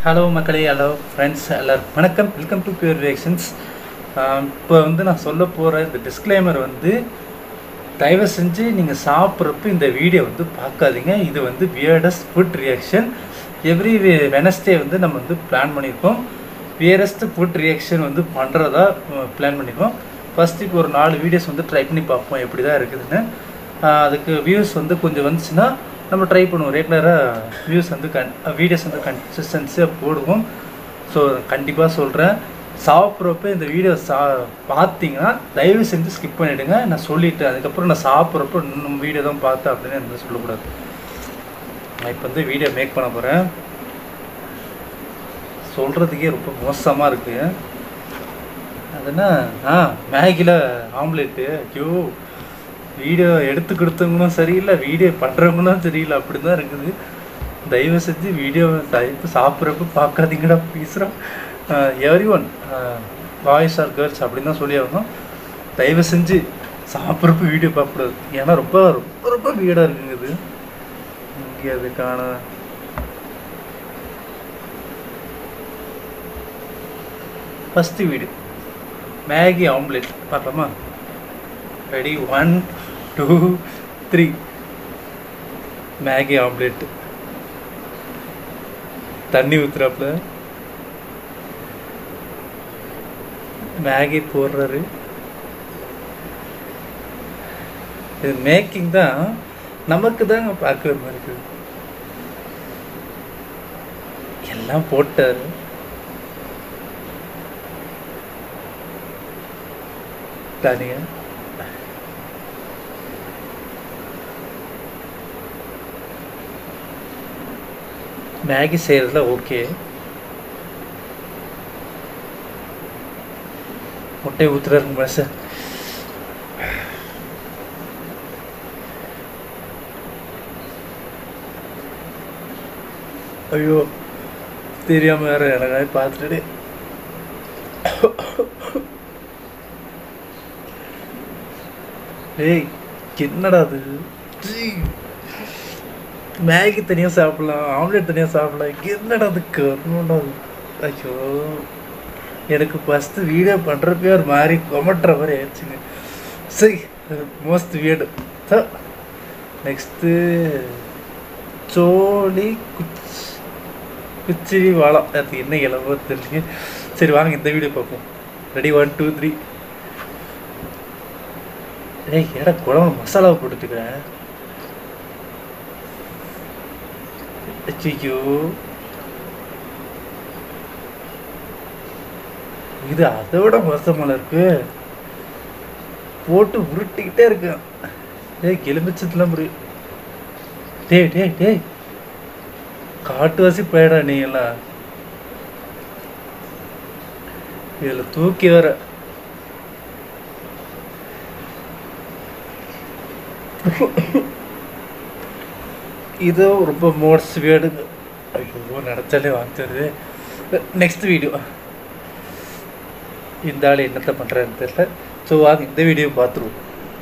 Hello மக்களே hello friends எல்லாரும் வணக்கம் வெல்கம் டு பியூர் ரியாக்ஷன்ஸ் இப்போ வந்து நான் சொல்ல போகிற இந்த டிஸ்க்ளைமர் வந்து தயவு செஞ்சு நீங்கள் சாப்பிட்றப்ப இந்த வீடியோ வந்து பார்க்காதீங்க இது வந்து weirdest food reaction every Wednesday வந்து நம்ம வந்து பிளான் பண்ணியிருக்கோம் வியரஸ்ட் ஃபுட் ரியாக்ஷன் வந்து பண்ணுறதா பிளான் பண்ணியிருக்கோம் ஃபஸ்ட் இப்போ ஒரு நாலு வீடியோஸ் வந்து ட்ரை பண்ணி பார்ப்போம் எப்படி தான் இருக்குதுன்னு ஆஹ் அதுக்கு வியூஸ் வந்து கொஞ்சம் வந்துச்சுன்னா நம்ம ட்ரை பண்ணுவோம் ரெகுலராக வியூஸ் வந்து கன் வீடியோஸ் வந்து கன்சிஸ்டன்சியாக போடுவோம் ஸோ கண்டிப்பாக சொல்கிறேன் சாப்பிட்றப்ப இந்த வீடியோ சா பார்த்தீங்கன்னா தயவு செஞ்சு ஸ்கிப் பண்ணிவிடுங்க நான் சொல்லிவிட்டு அதுக்கப்புறம் நான் சாப்பிட்றப்ப இன்னும் வீடியோ தான் பார்த்தேன் அப்படின்னு எனக்கு சொல்லக்கூடாது நான் இப்போ வந்து வீடியோ மேக் பண்ண போகிறேன் சொல்கிறதுக்கே ரொம்ப மோசமாக இருக்குது அதுனா ஆ மேகியில் ஆம்லேட்டு ஐயோ வீடியோ எடுத்து கொடுத்தவங்களும் சரியில்லை வீடியோ பண்ணுறவங்களும் சரியில்லை அப்படி தான் இருக்குது தயவு செஞ்சு வீடியோ தயவு சாப்பிட்றப்ப பார்க்காதீங்கடா பேசுகிறோம் everyone boys or girls அப்படின்னு தான் சொல்லி ஆகணும் தயவு செஞ்சு சாப்பிட்றப்ப வீடியோ பார்க்கக்கூடாது ஏன்னா ரொம்ப ரொம்ப ரொம்ப வீடாக இருக்குங்க இது இங்கே அது காண ஃபஸ்ட்டு வீடியோ மேகி ஆம்லெட் பார்க்கலாமா ready one two three Maggi omelette தண்ணி ஊற்றுறாப்புல மேகி போடுறாரு இது மேக்கிங் தான் நமக்கு தாங்க பார்க்குற மாதிரி இருக்குது எல்லாம் போட்டாரு தனியா மேகி செய்கிறதுல ஓகே முட்டை ஊற்றுறாருங்க சார் ஐயோ தெரியாம வேற எனக்காக பார்த்துட்டு ஏய் என்னடா அது சீ. மேகி தனியாக சாப்பிடலாம் ஆம்லெட் தனியாக சாப்பிடலாம் என்னடா அது கருணுடா அது ஐயோ எனக்கு ஃபஸ்ட்டு வீடியோ பண்ணுறப்பே ஒரு மாதிரி கொமட்டுற மாதிரி ஆயிடுச்சுங்க சரி மோஸ்ட் வீடு நெக்ஸ்ட்டு சோழி குச் குச்சிரி வாழம் அது என்ன இளவோ தெரியல சரி வாங்க இந்த வீடியோ பார்ப்போம் ரெடி ஒன் டூ த்ரீ ஏய் ஏடா குழம்பு மசாலாவை போட்டுக்கிறேன் ஐயோ இது அதை விட மோசமாக இருக்கு போட்டு உருட்டிக்கிட்டே இருக்கேன் ஏய் எலுமிச்சத்துலாம் புரியும் டேய் டேய் டேய் காட்டுவாசி போயிடா நீ எல்லாம் இதில் தூக்கி வர இது ரொம்ப மோட்ஸ் வேடுங்க ஐயோ நினச்சாலே வாங்கித்தருது நெக்ஸ்ட் வீடியோ இந்த ஆள் என்னத்தை பண்ணுறாருன்னு தெரியல ஸோ வாங்க இந்த வீடியோ பார்த்துருவோம்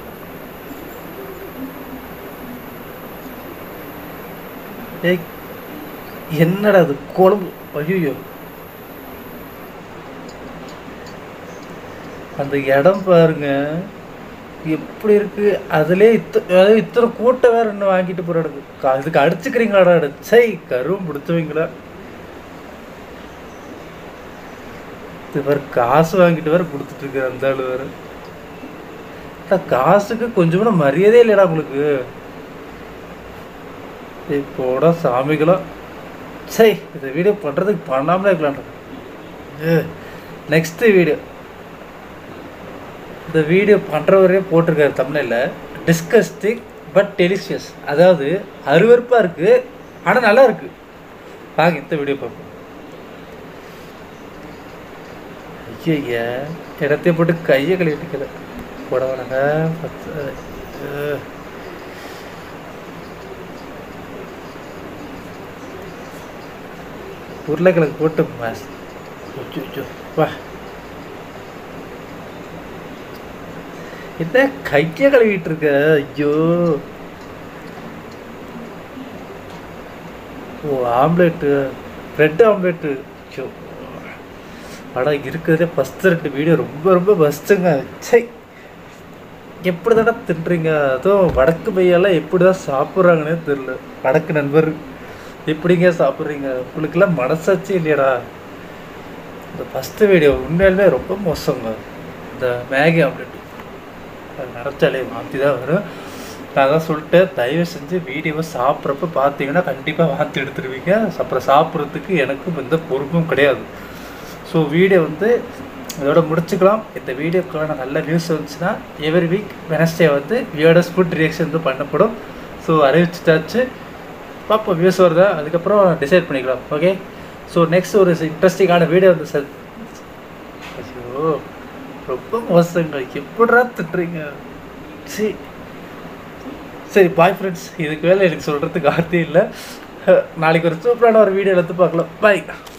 ஏய் என்னடா அது குழம்பு ஐயோ அந்த இடம் பாருங்க எப்படி இருக்கு அதுலயே இத்த அதாவது இத்தனை கூட்டை வேற இன்னும் வாங்கிட்டு போறாடு இதுக்கு அடிச்சுக்கிறீங்களாடா சை கருவும் பிடிச்சவங்களா இது வேற காசு வாங்கிட்டு வேற கொடுத்துட்டு இருக்கு அந்த ஆளு வேற அடா, காசுக்கு கொஞ்சம் கூட மரியாதையே இல்லைடா உங்களுக்கு ஏய், போடா சாமிகளா சை இந்த வீடியோ பண்றதுக்கு பண்ணாமலே இருக்கலாம்டா நெக்ஸ்ட் வீடியோ இந்த வீடியோ பண்ணுறவரே போட்டிருக்காரு தமிழில் டிஸ்கஸ்டிங் பட் டெலிஷியஸ் அதாவது அருவருப்பாக இருக்குது ஆனால் நல்லா இருக்கு வாங்க இந்த வீடியோ பார்ப்போம் ஐயா இடத்தையும் போட்டு கையை கழுவிட்டுக்கல போட வேணாங்க பத்து அஹ். உருளைக்கிழங்கு போட்டு மஸ் அச்சோ, வா என்ன கைய கழுவிட்டு இருக்க ஐயோ ஓ ஆம்லெட்டு ப்ரெட் ஆம்லெட்டு ஐயோ அடா இருக்கிறதே ஃபஸ்ட்டு ரெண்டு வீடியோ ரொம்ப ரொம்ப பெஸ்ட்டுங்க சை எப்படி தானே தின்றீங்க அதுவும் வடக்கு பையெல்லாம் எப்படி தான் சாப்பிட்றாங்கன்னே தெரில வடக்கு நண்பர் எப்படிங்க சாப்பிட்றீங்க உங்களுக்கெல்லாம் மனசாட்சி இல்லையாடா இந்த ஃபஸ்ட்டு வீடியோ உண்மையாலுமே ரொம்ப மோசங்க இந்த மேகி ஆம்லெட் அது நினச்சாலே வாந்தி தான் வரும் நான் தான் சொல்லிட்டேன் தயவு செஞ்சு வீடியோவை சாப்பிட்றப்ப பார்த்தீங்கன்னா கண்டிப்பாக வாந்தி எடுத்துருவீங்க அப்புறம் சாப்பிட்றதுக்கு எனக்கும் எந்த பொறுப்பும் கிடையாது ஸோ வீடியோ வந்து இதோட முடிச்சுக்கலாம் இந்த வீடியோக்கான நல்ல வியூஸ் வந்துச்சுன்னா எவ்ரி வீக் வெனஸ்டே வந்து வியர்டஸ் ஃபுட் ரியாக்ஷன் வந்து பண்ணப்படும் ஸோ அறிவிச்சிட்டாச்சு பார்ப்போம் வியூஸ் வருதா அதுக்கப்புறம் டிசைட் பண்ணிக்கலாம் ஓகே ஸோ நெக்ஸ்ட் ஒரு இன்ட்ரெஸ்டிங்கான வீடியோ வந்து சார் ஐயோ ரொம்ப மோசங்க எப்படிடா திட்டுறீங்க சரி சரி பாய் ஃப்ரெண்ட்ஸ் இதுக்கு மேலே எனக்கு சொல்கிறதுக்கு வார்த்தையே இல்லை நாளைக்கு ஒரு சூப்பரான ஒரு வீடியோ எடுத்து பார்க்கலாம் பாய்